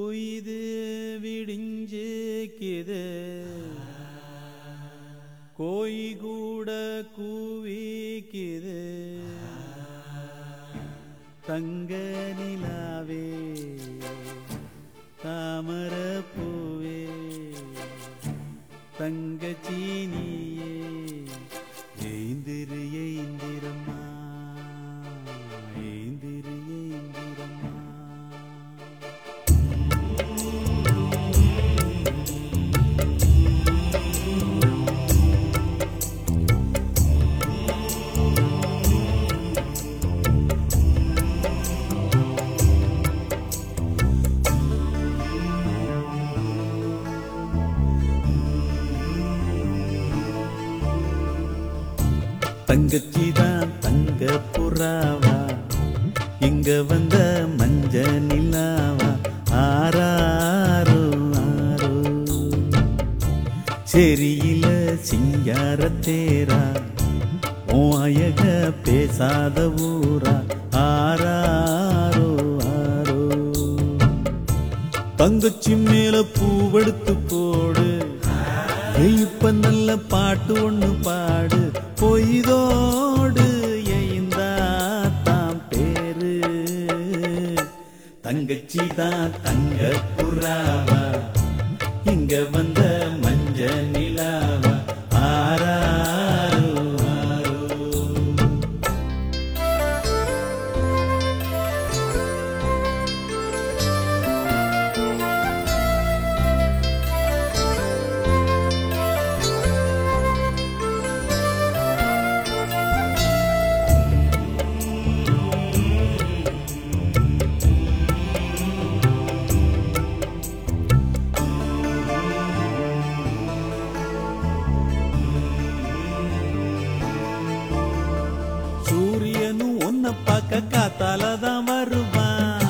பொய்து விடிஞ்சுக்கிது கோய் கூட கூவிக்குது தங்க நிலாவே தாமர பூவே தங்கச்சீனியே ஏந்திரு ஏந்திரம்மா ஏந்திரு ஏந்திரம்மா தங்கச்சி தான் தங்க புறாவா இங்க வந்த மஞ்ச நிலாவா ஆராரோ ஆரோ செரியில சிங்கார தேரா உன் அழக பேசாத ஊரா ஆராரோ ஆரோ தங்கச்சி மேல பூவெடுத்து போடு ஏய், இப்ப நல்ல பாட்டு ஒண்ணு பாடு பொய்தோடு எய்ந்தா தாம் பேரு தங்கச்சி தான் தங்க புறாவா இங்க வந்த மஞ்ச நிலாவா ஆராரோ ஆரோ சூரியனும் உன்னை பார்க்க காத்தால தான் வருவான்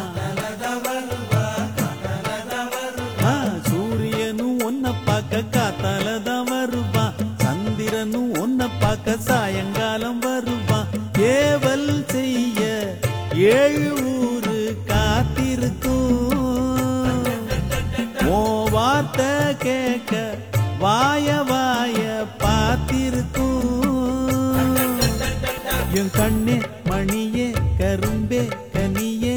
ஆ, சூரியனும் உன்னை பார்க்க காத்தால தான் வருவான் சந்திரனும் உன்னை பார்க்க சாயங்காலம் வருவான் ஏவல் செய்ய ஏழு ஊரு காத்திருக்கும் ஓ வார்த்தை கேட்க வாய வாய பார்த்திருக்கும் என் கண்ணே மணியே கரும்பே கனியே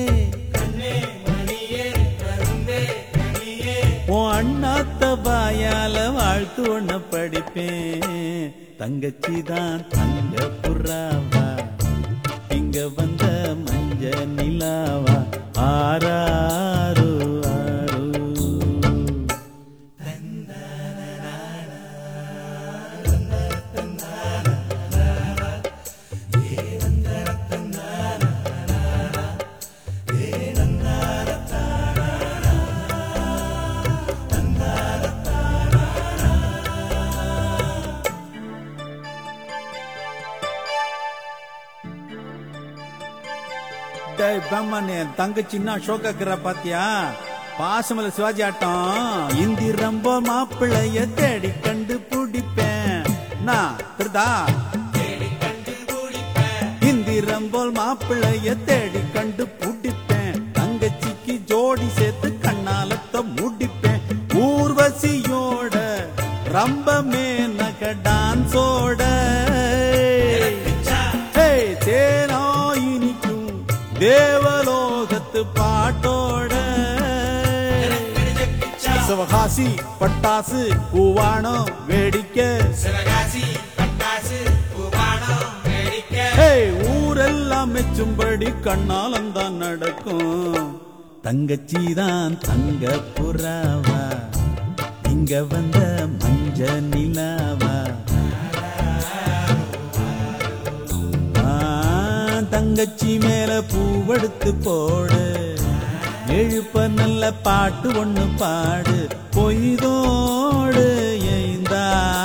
உன் அண்ணாத்த வாயால வாழ்த்து ஒண்ண படிப்பேன் தங்கச்சி தான் தங்க புறாவா இங்க வந்த மஞ்ச நிலாவா ஆராரோ ஆரோ டேய் பிரம்மனே தங்கச்சின்னா ஷோக்கக்கிற பாத்தியா பாசமல சிவாஜி ஆட்டம் இந்தி ரொம்ப மாப்பிள்ளைய தேடி கண்டு பிடிப்பேன் நான் திருதா இந்தி ரம்போல் மாப்பிள்ளைய தேடி கண்டு பிடிப்பேன் தங்கச்சிக்கு ஜோடி சேர்த்து கண்ணாலத்த முடிப்பேன் ஊர்வசியோட ரொம்ப மேனக டான்ஸோட ஹேய், தேனா இனிக்கும் தேவலோகத்து பாட்டோட சிவகாசி பட்டாசு பூவானம் வேடிக்கை ஹேய், ஊரெல்லாம் மெச்சும்படி கண்ணாலந்தான் நடக்கும் தங்கச்சி தான் தங்க புறாவா இங்க வந்த மஞ்ச நிலாவா ஆ, தங்கச்சி மேல பூவெடுத்து போடு எழுப்ப நல்ல பாட்டு ஒண்ணு பாடு பொய்தோடு எய்ந்தா